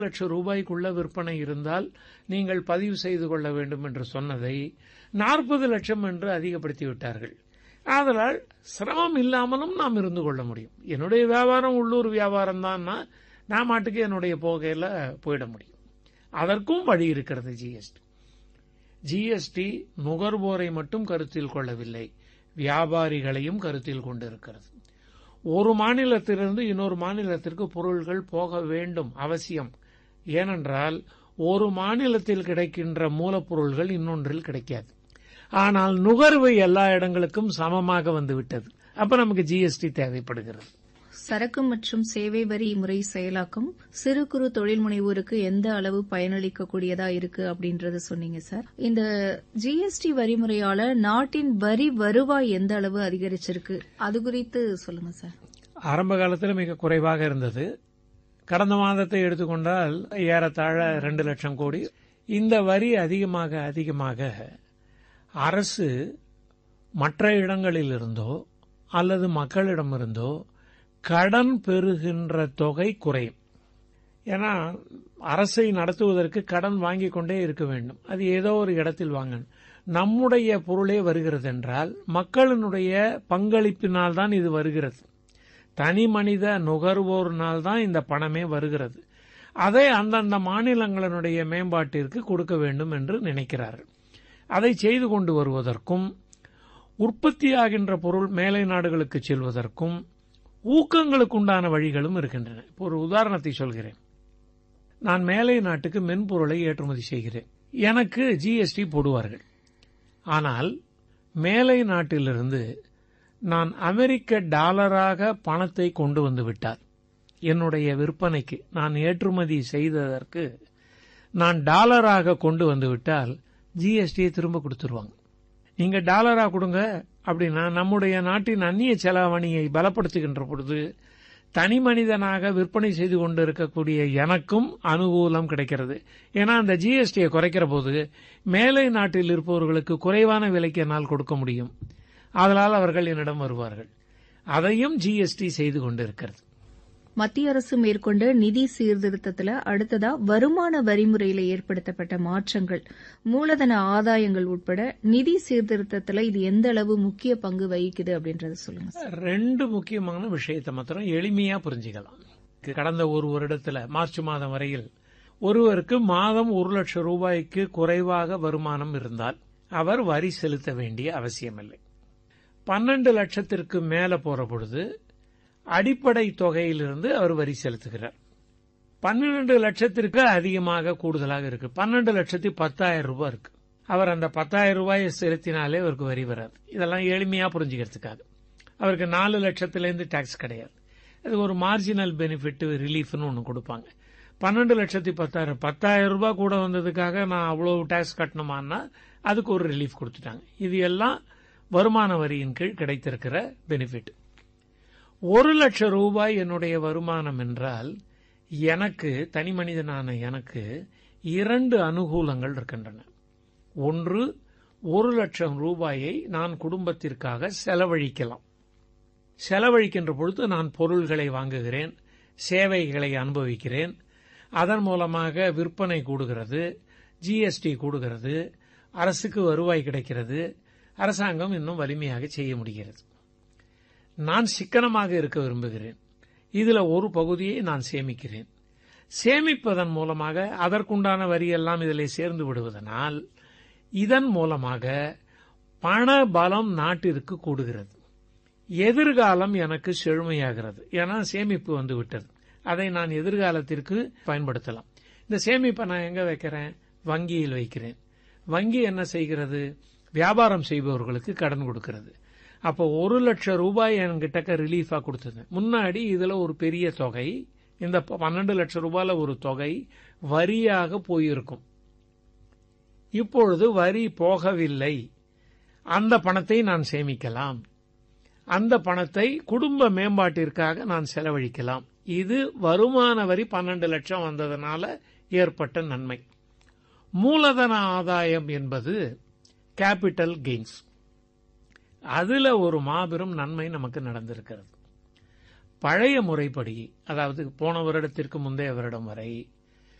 லட்சம் ரூபாய்க்குள்ள விற்பனை இருந்தால் நீங்கள் பதிவு செய்து கொள்ள வேண்டும் என்று சொன்னதை நாற்பது லட்சம் என்று அதிகப்படுத்தி விட்டார்கள் ஆதலால் சிரமம் இல்லாமலும் நாம் இருந்து கொள்ள முடியும் என்னுடைய வியாபாரம் உள்ளூர் வியாபாரம் தான்னா நான் மாட்டுக்கு என்னுடைய போகையில போயிட முடியும் அதற்கும் வழி இருக்கிறது ஜிஎஸ்டி ஜிஎஸ்டி நுகர்வோரை மட்டும் கருத்தில் கொள்ளவில்லை வியாபாரிகளையும் கருத்தில் கொண்டிருக்கிறது ஒரு மாநிலத்திலிருந்து இன்னொரு மாநிலத்திற்கு பொருள்கள் போக வேண்டும் அவசியம் ஏனென்றால் ஒரு மாநிலத்தில் கிடைக்கின்ற மூலப்பொருள்கள் இன்னொன்றில் கிடைக்காது ஆனால் நுகர்வு எல்லா இடங்களுக்கும் சமமாக வந்துவிட்டது அப்ப நமக்கு ஜிஎஸ்டி தேவைப்படுகிறது சரக்கு மற்றும் சேவை வரி முறை செயலாக்கம் சிறு குறு தொழில் முனைவோருக்கு எந்த அளவு பயனளிக்கக்கூடியதா இருக்கு அப்படின்றத சொன்னீங்க சார் இந்த ஜிஎஸ்டி வரிமுறையால நாட்டின் வரி வருவாய் எந்த அளவு அதிகரிச்சிருக்கு அது குறித்து சொல்லுங்க சார் ஆரம்ப காலத்தில் மிக குறைவாக இருந்தது கடந்த மாதத்தை எடுத்துக்கொண்டால் ஏறத்தாழ ரெண்டு லட்சம் கோடி இந்த வரி அதிகமாக அதிகமாக அரசு மற்ற இடங்களிலிருந்தோ அல்லது மக்களிடமிருந்தோ கடன் பெறுகின்ற தொகை குறையும் ஏன்னா அரசை நடத்துவதற்கு கடன் வாங்கிக் கொண்டே இருக்க வேண்டும் அது ஏதோ ஒரு இடத்தில் வாங்கணும் நம்முடைய பொருளே வருகிறது என்றால் மக்களினுடைய பங்களிப்பினால் தான் இது வருகிறது தனி மனித நுகர்வோர்னால் தான் இந்த பணமே வருகிறது அதை அந்தந்த மாநிலங்களினுடைய மேம்பாட்டிற்கு கொடுக்க வேண்டும் என்று நினைக்கிறார்கள் அதை செய்து கொண்டு வருவதற்கும் உற்பத்தியாகின்ற பொருள் மேலை நாடுகளுக்கு செல்வதற்கும் ஊக்கங்களுக்கு உண்டான வழிகளும் இருக்கின்றன இப்போ ஒரு உதாரணத்தை சொல்கிறேன் நான் மேலை நாட்டுக்கு மென்பொருளை ஏற்றுமதி செய்கிறேன் எனக்கு ஜிஎஸ்டி போடுவார்கள் ஆனால் மேலை நாட்டிலிருந்து நான் அமெரிக்க டாலராக பணத்தை கொண்டு வந்து விட்டார் என்னுடைய விற்பனைக்கு நான் ஏற்றுமதி செய்ததற்கு நான் டாலராக கொண்டு வந்து விட்டால் ஜிஎஸ்டியை திரும்ப கொடுத்துருவாங்க நீங்க டாலரா கொடுங்க அப்படின்னா நம்முடைய நாட்டின் அந்நிய செலாவணியை பலப்படுத்துகின்ற பொழுது தனி மனிதனாக விற்பனை செய்து கொண்டு இருக்கக்கூடிய எனக்கும் அனுகூலம் கிடைக்கிறது ஏன்னா அந்த ஜிஎஸ்டியை குறைக்கிற போது மேலை நாட்டில் இருப்பவர்களுக்கு குறைவான விலைக்கு என்னால் கொடுக்க முடியும் அதனால் அவர்கள் என்னிடம் வருவார்கள் அதையும் ஜிஎஸ்டி செய்து கொண்டிருக்கிறது மத்திய அரசு மேற்கொண்ட நிதி சீர்திருத்தத்துல அடுத்ததா வருமான வரிமுறையில ஏற்படுத்தப்பட்ட மாற்றங்கள் மூலதன ஆதாயங்கள் உட்பட நிதி சீர்திருத்தத்துல இது எந்த அளவு முக்கிய பங்கு வகிக்குது அப்படின்றத சொல்லுங்க சார் ரெண்டு முக்கியமான விஷயத்தை மாத்திரம் எளிமையா புரிஞ்சுக்கலாம் கடந்த ஒரு வருடத்துல மார்ச் மாதம் வரையில் ஒருவருக்கு மாதம் ஒரு லட்சம் ரூபாய்க்கு குறைவாக வருமானம் இருந்தால் அவர் வரி செலுத்த வேண்டிய அவசியமில்லை பன்னெண்டு லட்சத்திற்கு மேல போற பொழுது அடிப்படை தொகையிலிருந்து அவர் வரி செலுத்துகிறார் பன்னிரண்டு லட்சத்திற்கு அதிகமாக கூடுதலாக இருக்கு பன்னெண்டு லட்சத்தி பத்தாயிரம் ரூபாய் இருக்கு அவர் அந்த பத்தாயிரம் ரூபாயை செலுத்தினாலே அவருக்கு வரி வராது இதெல்லாம் எளிமையா புரிஞ்சுக்கிறதுக்காக அவருக்கு நாலு லட்சத்திலேருந்து டாக்ஸ் கிடையாது அது ஒரு மார்ஜினல் பெனிஃபிட் ரிலீஃப்னு ஒன்று கொடுப்பாங்க பன்னெண்டு லட்சத்தி பத்தாயிரம் பத்தாயிரம் ரூபாய் கூட வந்ததுக்காக நான் அவ்வளவு டாக்ஸ் கட்டணுமான்னா அதுக்கு ஒரு ரிலீஃப் கொடுத்துட்டாங்க இது எல்லாம் வருமான வரியின் கீழ் கிடைத்திருக்கிற பெனிஃபிட் ஒரு லட்சம் ரூபாய் என்னுடைய வருமானம் என்றால் எனக்கு தனி மனிதனான எனக்கு இரண்டு அனுகூலங்கள் இருக்கின்றன ஒன்று ஒரு லட்சம் ரூபாயை நான் குடும்பத்திற்காக செலவழிக்கலாம் செலவழிக்கின்ற பொழுது நான் பொருள்களை வாங்குகிறேன் சேவைகளை அனுபவிக்கிறேன் அதன் மூலமாக விற்பனை கூடுகிறது ஜிஎஸ்டி கூடுகிறது அரசுக்கு வருவாய் கிடைக்கிறது அரசாங்கம் இன்னும் வலிமையாக செய்ய முடிகிறது நான் சிக்கனமாக இருக்க விரும்புகிறேன் இதுல ஒரு பகுதியை நான் சேமிக்கிறேன் சேமிப்பதன் மூலமாக அதற்குண்டான வரி எல்லாம் இதில் சேர்ந்து விடுவதனால் இதன் மூலமாக பண பலம் நாட்டிற்கு கூடுகிறது எதிர்காலம் எனக்கு செழுமையாகிறது ஏன்னா சேமிப்பு வந்து விட்டது அதை நான் எதிர்காலத்திற்கு பயன்படுத்தலாம் இந்த சேமிப்பை நான் எங்க வைக்கிறேன் வங்கியில் வைக்கிறேன் வங்கி என்ன செய்கிறது வியாபாரம் செய்பவர்களுக்கு கடன் கொடுக்கிறது அப்போ ஒரு லட்சம் ரூபாய் என்கிட்ட ரிலீஃபா கொடுத்தது முன்னாடி இதுல ஒரு பெரிய தொகை இந்த பன்னெண்டு லட்சம் ரூபாயில ஒரு தொகை வரியாக போயிருக்கும் இப்பொழுது வரி போகவில்லை அந்த பணத்தை நான் சேமிக்கலாம் அந்த பணத்தை குடும்ப மேம்பாட்டிற்காக நான் செலவழிக்கலாம் இது வருமான வரி பன்னெண்டு லட்சம் வந்ததனால ஏற்பட்ட நன்மை மூலதன ஆதாயம் என்பது கேபிட்டல் கெயின்ஸ் அதுல ஒரு மாபெரும் நன்மை நமக்கு நடந்திருக்கிறது பழைய முறைப்படி அதாவது போன வருடத்திற்கு முந்தைய வருடம் வரை